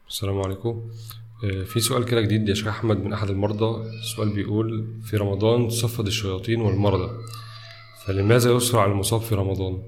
السلام عليكم آه، في سؤال كده جديد يا شيخ أحمد من أحد المرضى السؤال بيقول في رمضان تصفد الشياطين والمرضى فلماذا يسرع المصاب في رمضان؟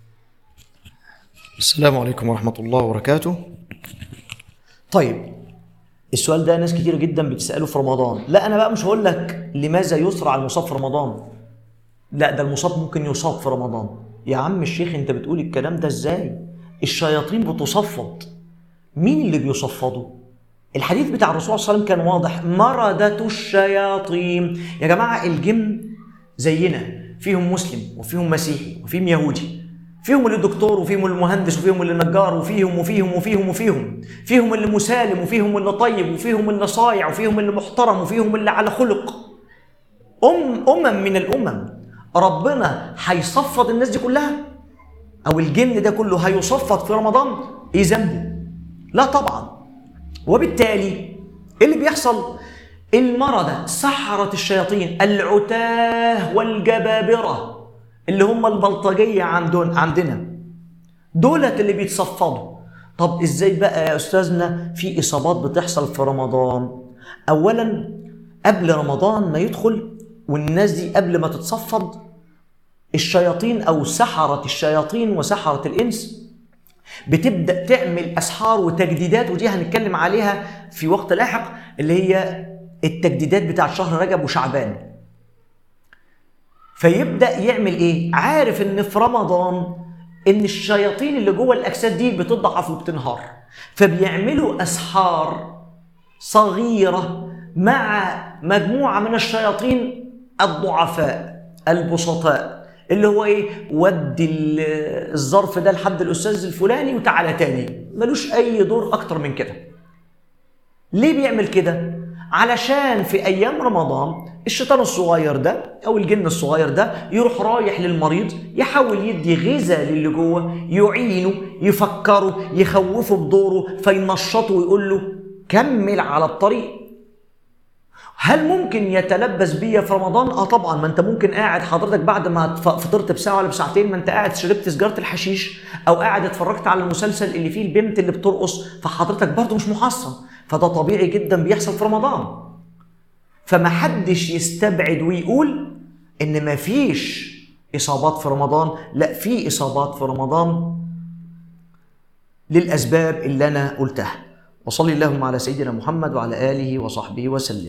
السلام عليكم ورحمة الله وبركاته طيب السؤال ده ناس كتير جدا بتسأله في رمضان لا أنا بقى مش هقول لك لماذا يسرع المصاب في رمضان لا ده المصاب ممكن يصاب في رمضان يا عم الشيخ انت بتقول الكلام ده ازاي الشياطين بتصفد مين اللي بيصفدوا الحديث بتاع الرسول صلى الله عليه وسلم كان واضح مردة الشياطين يا جماعة الجن زينا فيهم مسلم وفيهم مسيحي وفيهم يهودي فيهم اللي دكتور وفيهم اللي مهندس وفيهم اللي نجار وفيهم وفيهم وفيهم وفيهم فيهم اللي مسالم وفيهم اللي طيب وفيهم اللي صايع وفيهم اللي محترم وفيهم اللي على خلق أم أمم من الأمم ربنا هيصفد الناس دي كلها أو الجن ده كله هيصفد في رمضان إيه ذنبه؟ لا طبعا وبالتالي إيه اللي بيحصل؟ المردة سحرة الشياطين العتاه والجبابرة اللي هم البلطجية عندون عندنا دولت اللي بيتصفدوا طب ازاي بقى يا استاذنا في اصابات بتحصل في رمضان اولا قبل رمضان ما يدخل والناس دي قبل ما تتصفد الشياطين او سحرة الشياطين وسحرة الانس بتبدا تعمل اسحار وتجديدات ودي هنتكلم عليها في وقت لاحق اللي هي التجديدات بتاع شهر رجب وشعبان فيبدا يعمل ايه عارف ان في رمضان ان الشياطين اللي جوه الاجساد دي بتضعف وبتنهار فبيعملوا اسحار صغيره مع مجموعه من الشياطين الضعفاء البسطاء اللي هو ايه ودي ال- الظرف ده لحد الاستاذ الفلاني وتعالى تاني ملوش اي دور اكتر من كده ليه بيعمل كده علشان في ايام رمضان الشيطان الصغير ده او الجن الصغير ده يروح رايح للمريض يحاول يدي غذاء للي جوه يعينه يفكره يخوفه بدوره فينشطه ويقول له كمل على الطريق هل ممكن يتلبس بيا في رمضان؟ اه طبعا ما انت ممكن قاعد حضرتك بعد ما ف- فطرت بساعه ولا بساعتين ما انت قاعد شربت سيجاره الحشيش او قاعد اتفرجت على المسلسل اللي فيه البنت اللي بترقص فحضرتك برضه مش محصن فده طبيعي جدا بيحصل في رمضان فمحدش يستبعد ويقول ان مفيش اصابات في رمضان لا في اصابات في رمضان للاسباب اللي انا قلتها وصلي اللهم على سيدنا محمد وعلى اله وصحبه وسلم